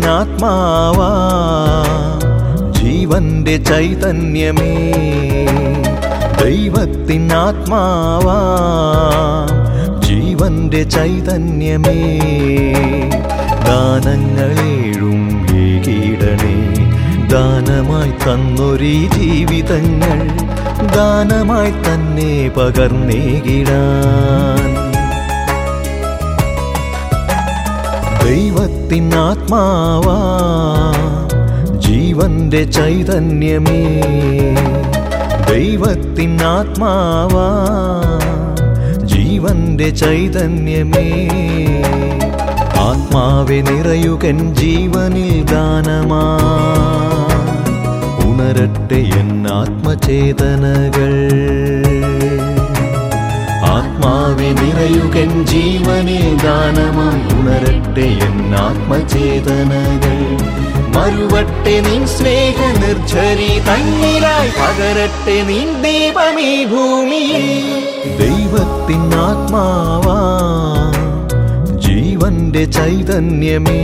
ദൈവത്തിനാത്മാവാ ജീവന്റെ ചൈതന്യമേ ദൈവത്തിനാത്മാവാ ജീവന്റെ ചൈതന്യമേ ദാനങ്ങളേഴും ഏകീടണേ ദാനമായി തന്നൊരീ ജീവിതങ്ങൾ ദാനമായി തന്നെ പകർന്നേകിടാൻ ദൈവത്തിനാത്മാവാ ജീവന്റെ ചൈതന്യമേ ദൈവത്തിനാത്മാവാ ജീവന്റെ ചൈതന്യമേ ആത്മാവെ നിറയുകൻ ജീവനിൽ ദാനമാ ഉണരട്ടെ എൻ ആത്മചേതനകൾ ആത്മാവെ നിറയുകൻ ജീവനെ ദാനമായി ഉണരട്ടെ എൻ ആത്മചേതനകൾ മറുവട്ടെ നിൻ സ്നേഹ നിർജ്ജരി തന്നിലായി പകരട്ടെ നിൻ ദീപമീ ഭൂമിയിൽ ദൈവത്തിനാത്മാവാ ജീവന്റെ ചൈതന്യമേ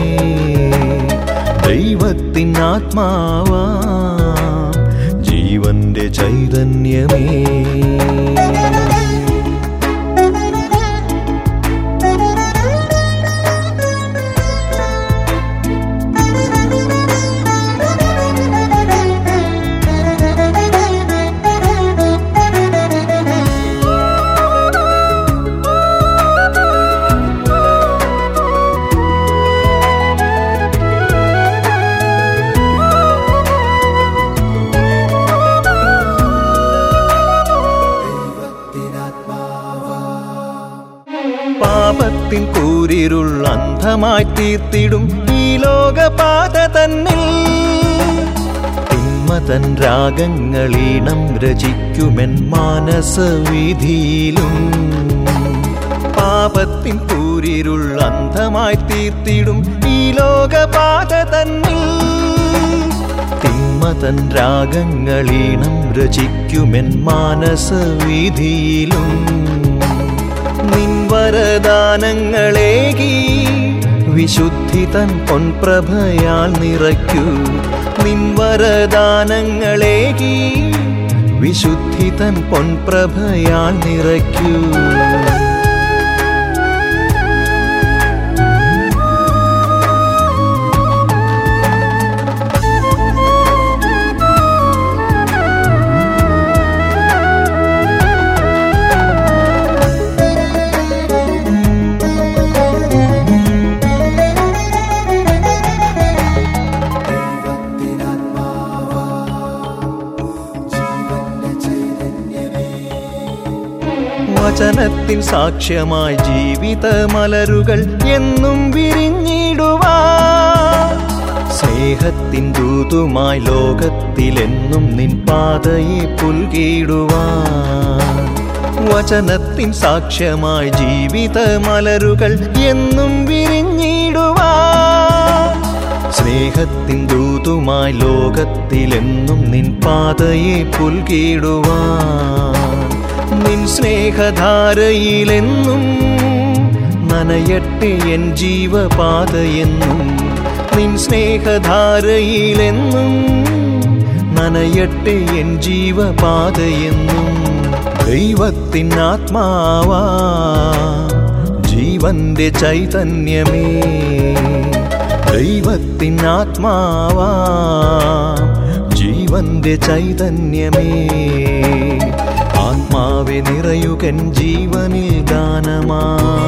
ദൈവത്തിനാത്മാവാ ജീവന്റെ ചൈതന്യമേ പാപത്തിൻ കൂരിരുൾ അന്ധമായി തീർത്തിടും ഈ ലോകപാത തന്നിൽ തിന്മതൻ രാഗങ്ങളീണം രചിക്കുമെൻ മാനസവിധിയിലും പാപത്തിൻ കൂരിരുൾ അന്ധമായി തീർത്തിടും ഈ ലോകപാത തന്നിൽ തിന്മതൻ രാഗങ്ങളീണം രചിക്കുമെൻ മാനസവിധിയിലും നിൻ വരദാനങ്ങളേകി വിശുദ്ധി തൻ പൊൻപ്രഭയാൽ നിറയ്ക്കൂ നിൻ വരദാനങ്ങളേകി വിശുദ്ധി തൻ പൊൻപ്രഭയാൽ നിറയ്ക്കൂ വചനത്തിൻ സാക്ഷ്യമായി ജീവിത മലരുകൾ എന്നും വിരിഞ്ഞിടുവാ സ്നേഹത്തിൻ ദൂതുമായി ലോകത്തിലെന്നും നിൻ പാതയെ പുൽകിടുവാ വചനത്തിൻ സാക്ഷ്യമായി ജീവിത മലരുകൾ എന്നും വിരിഞ്ഞിടുവാ സ്നേഹത്തിൻ ദൂതുമായി ലോകത്തിലെന്നും നിൻ പാതയെ പുൽകിടുവാൻ നിൻ സ്നേഹധാരയിലെന്നും നനയട്ടെ എൻ ജീവപാതയെന്നും നിൻ സ്നേഹധാരയിലെന്നും നനയട്ടെ എൻ ജീവപാതയെന്നും ദൈവത്തിനാത്മാവാ ജീവന്റെ ചൈതന്യമേ ദൈവത്തിനാത്മാവാ ജീവന്റെ ചൈതന്യമേ ആത്മാവെ നിറയുകൻ ജീവനിൽ ദാനമാ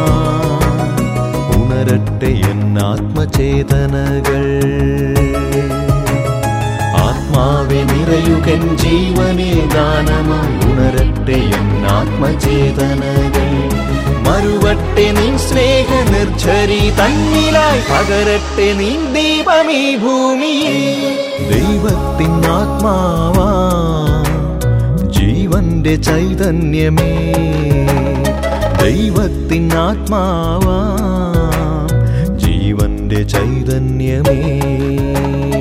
ഉണരട്ടെ എൻ ആത്മചേതനകൾ ആത്മാവെ നിറയുകൻ ജീവനിൽ ദാനമായി ഉണരട്ടെ എൻ ആത്മചേതനകൾ മറുവട്ടെ നിൻ സ്നേഹ നിർജ്ജരി തന്നിലായി പകരട്ടെ നിൻ ദീപമീ ഭൂമിയിൽ ദൈവത്തിനാത്മാവാ ജീവന്റെ ചൈതന്യമേ ദൈവത്തിനാത്മാവാ ജീവന്റെ ചൈതന്യമേ